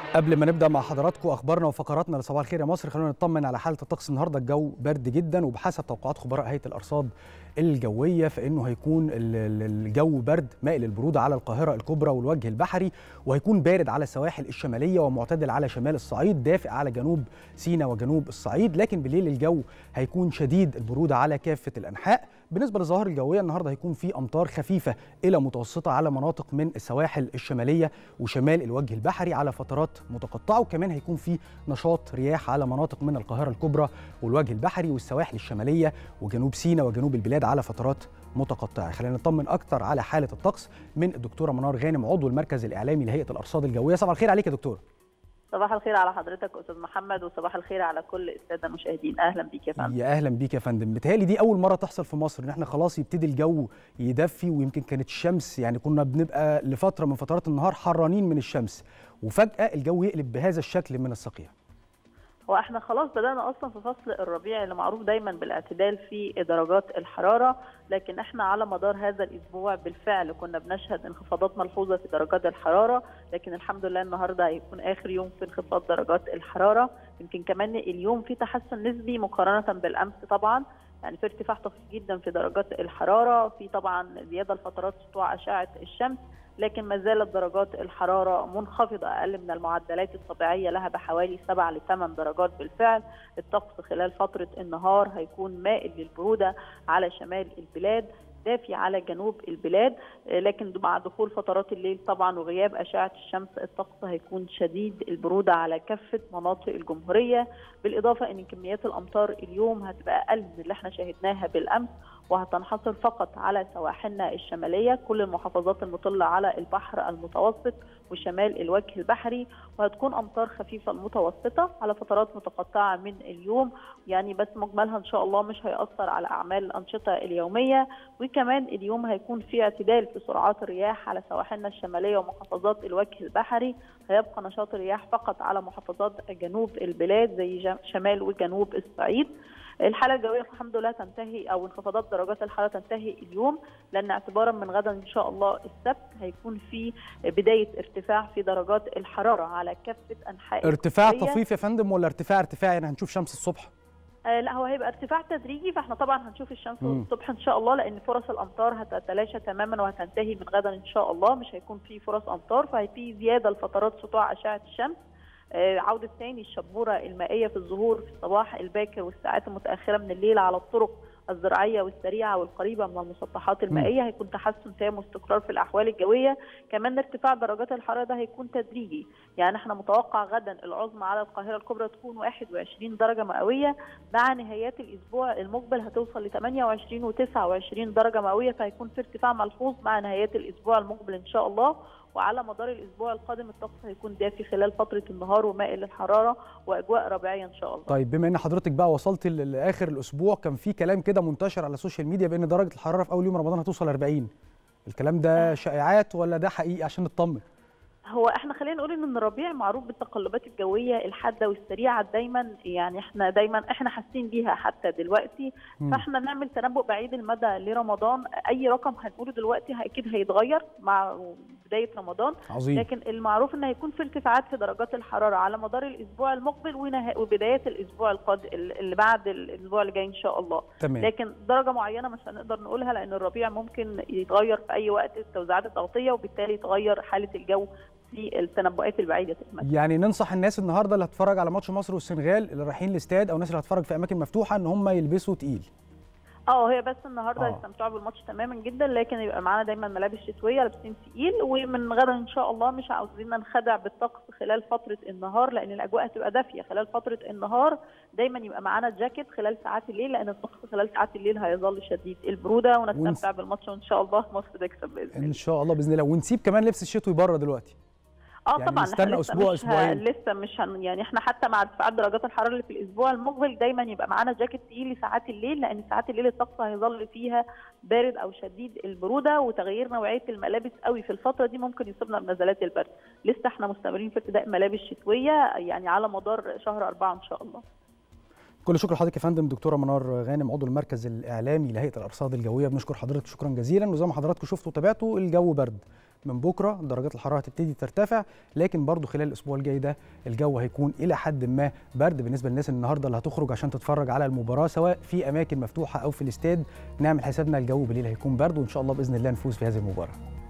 قبل ما نبدا مع حضراتكم اخبارنا وفقراتنا لصباح الخير يا مصر خلونا نطمن على حاله الطقس النهارده الجو برد جدا وبحسب توقعات خبراء هيئه الارصاد الجويه فانه هيكون الجو برد مائل البروده على القاهره الكبرى والوجه البحري وهيكون بارد على السواحل الشماليه ومعتدل على شمال الصعيد دافئ على جنوب سيناء وجنوب الصعيد لكن بالليل الجو هيكون شديد البروده على كافه الانحاء بالنسبه للظواهر الجويه النهارده هيكون في امطار خفيفه الى متوسطه على مناطق من السواحل الشماليه وشمال الوجه البحري على فترات متقطعه وكمان هيكون في نشاط رياح على مناطق من القاهره الكبرى والوجه البحري والسواحل الشماليه وجنوب سيناء وجنوب البلاد على فترات متقطعه خلينا نطمن اكتر على حاله الطقس من الدكتوره منار غانم عضو المركز الاعلامي لهيئه الارصاد الجويه صباح الخير عليك يا دكتوره صباح الخير على حضرتك استاذ محمد وصباح الخير على كل الساده المشاهدين اهلا بيك يا فندم يا اهلا بيك يا فندم بتهيألي دي اول مره تحصل في مصر ان احنا خلاص يبتدي الجو يدفي ويمكن كانت الشمس يعني كنا بنبقى لفتره من فترات النهار حرانين من الشمس وفجاه الجو يقلب بهذا الشكل من الصقيع هو احنا خلاص بدانا اصلا في فصل الربيع اللي معروف دايما بالاعتدال في درجات الحراره لكن احنا على مدار هذا الاسبوع بالفعل كنا بنشهد انخفاضات ملحوظه في درجات الحراره لكن الحمد لله النهارده هيكون اخر يوم في انخفاض درجات الحراره يمكن كمان اليوم في تحسن نسبي مقارنه بالامس طبعا يعني في ارتفاع طفيف جدا في درجات الحراره في طبعا زياده لفترات سطوع اشعه الشمس لكن ما زالت درجات الحرارة منخفضة أقل من المعدلات الطبيعية لها بحوالي 7 ل 8 درجات بالفعل الطقس خلال فترة النهار هيكون مائل للبرودة على شمال البلاد دافي على جنوب البلاد لكن مع دخول فترات الليل طبعا وغياب اشعه الشمس الطقس هيكون شديد البروده على كافه مناطق الجمهوريه بالاضافه ان كميات الامطار اليوم هتبقى اقل من اللي احنا شاهدناها بالامس وهتنحصر فقط على سواحلنا الشماليه كل المحافظات المطله على البحر المتوسط وشمال الوجه البحري وهتكون امطار خفيفه المتوسطه على فترات متقطعه من اليوم يعني بس مجملها ان شاء الله مش هياثر على اعمال الانشطه اليوميه وكمان اليوم هيكون في اعتدال في سرعات الرياح على سواحلنا الشماليه ومحافظات الوجه البحري هيبقى نشاط الرياح فقط على محافظات جنوب البلاد زي شمال وجنوب الصعيد الحاله الجويه الحمد لله تنتهي او انخفاضات درجات الحراره تنتهي اليوم لان اعتبارا من غدا ان شاء الله السبت هيكون في بدايه ارتفاع في درجات الحراره على كافه انحاء ارتفاع طفيف يا فندم ولا ارتفاع ارتفاع يعني هنشوف شمس الصبح آه لا هو هيبقى ارتفاع تدريجي فاحنا طبعا هنشوف الشمس م. الصبح ان شاء الله لان فرص الامطار هتتلاشى تماما وهتنتهي من غدا ان شاء الله مش هيكون في فرص امطار فهيفي زياده لفترات سطوع اشعه الشمس عودة ثاني الشبورة المائية في الظهور في الصباح الباكر والساعات المتأخرة من الليل على الطرق الزراعية والسريعة والقريبة من المسطحات المائية هيكون تحسن تام واستقرار في الأحوال الجوية كمان ارتفاع درجات الحرارة ده هيكون تدريجي يعني احنا متوقع غدا العظمى على القاهرة الكبرى تكون 21 درجة مئوية مع نهايات الأسبوع المقبل هتوصل ل 28 و29 درجة مئوية فهيكون في ارتفاع ملحوظ مع نهايات الأسبوع المقبل إن شاء الله وعلى مدار الاسبوع القادم الطقس هيكون دافي خلال فتره النهار ومائل للحراره واجواء ربيعيه ان شاء الله. طيب بما ان حضرتك بقى وصلت لاخر الاسبوع كان في كلام كده منتشر على السوشيال ميديا بان درجه الحراره في اول يوم رمضان هتوصل 40 الكلام ده شائعات ولا ده حقيقي عشان نطمن؟ هو احنا خلينا نقول ان الربيع معروف بالتقلبات الجويه الحاده والسريعه دايما يعني احنا دايما احنا حاسين بيها حتى دلوقتي م. فاحنا نعمل تنبؤ بعيد المدى لرمضان اي رقم هنقوله دلوقتي اكيد هيتغير مع بدايه رمضان عظيم. لكن المعروف ان هيكون في ارتفاعات في درجات الحراره على مدار الاسبوع المقبل وبدايه الاسبوع القادم اللي بعد الاسبوع اللي جاي ان شاء الله تمام. لكن درجه معينه مش هنقدر نقولها لان الربيع ممكن يتغير في اي وقت التوزيعات الضغطيه وبالتالي يتغير حاله الجو في التنبؤات البعيده المدى. يعني ننصح الناس النهارده اللي هتتفرج على ماتش مصر والسنغال اللي رايحين الاستاد او الناس اللي هتتفرج في اماكن مفتوحه ان هم يلبسوا تقيل. اه هي بس النهارده آه. يستمتعوا بالماتش تماما جدا لكن يبقى معانا دايما ملابس شتويه لابسين تقيل ومن غدا ان شاء الله مش عاوزين ننخدع بالطقس خلال فتره النهار لان الاجواء هتبقى دافيه خلال فتره النهار دايما يبقى معانا جاكيت خلال ساعات الليل لان الطقس خلال ساعات الليل هيظل شديد البروده ونستمتع ونس... بالماتش وان شاء الله مصر تكسب باذن الله ان شاء الله باذن الله ونسيب كمان لبس الشتوي بره دلوقتي اه يعني طبعا نستنى اسبوع اسبوعين لسه مش هن يعني احنا حتى مع ارتفاع درجات الحراره اللي في الاسبوع المقبل دايما يبقى معانا جاكيت تقيل لساعات الليل لان ساعات الليل الطقس هيظل فيها بارد او شديد البروده وتغيير نوعيه الملابس قوي في الفتره دي ممكن يصيبنا بنزلات البرد لسه احنا مستمرين في ارتداء ملابس شتويه يعني على مدار شهر أربعة ان شاء الله كل شكر لحضرتك يا فندم دكتوره منار غانم عضو المركز الاعلامي لهيئه الارصاد الجويه بنشكر حضرتك شكرا جزيلا وزي ما حضراتكم شفتوا وتابعتوا الجو برد من بكره درجات الحراره هتبتدي ترتفع لكن برضو خلال الاسبوع الجاي ده الجو هيكون الى حد ما برد بالنسبه للناس النهارده اللي هتخرج عشان تتفرج على المباراه سواء في اماكن مفتوحه او في الاستاد نعمل حسابنا الجو بالليل هيكون برد وان شاء الله باذن الله نفوز في هذه المباراه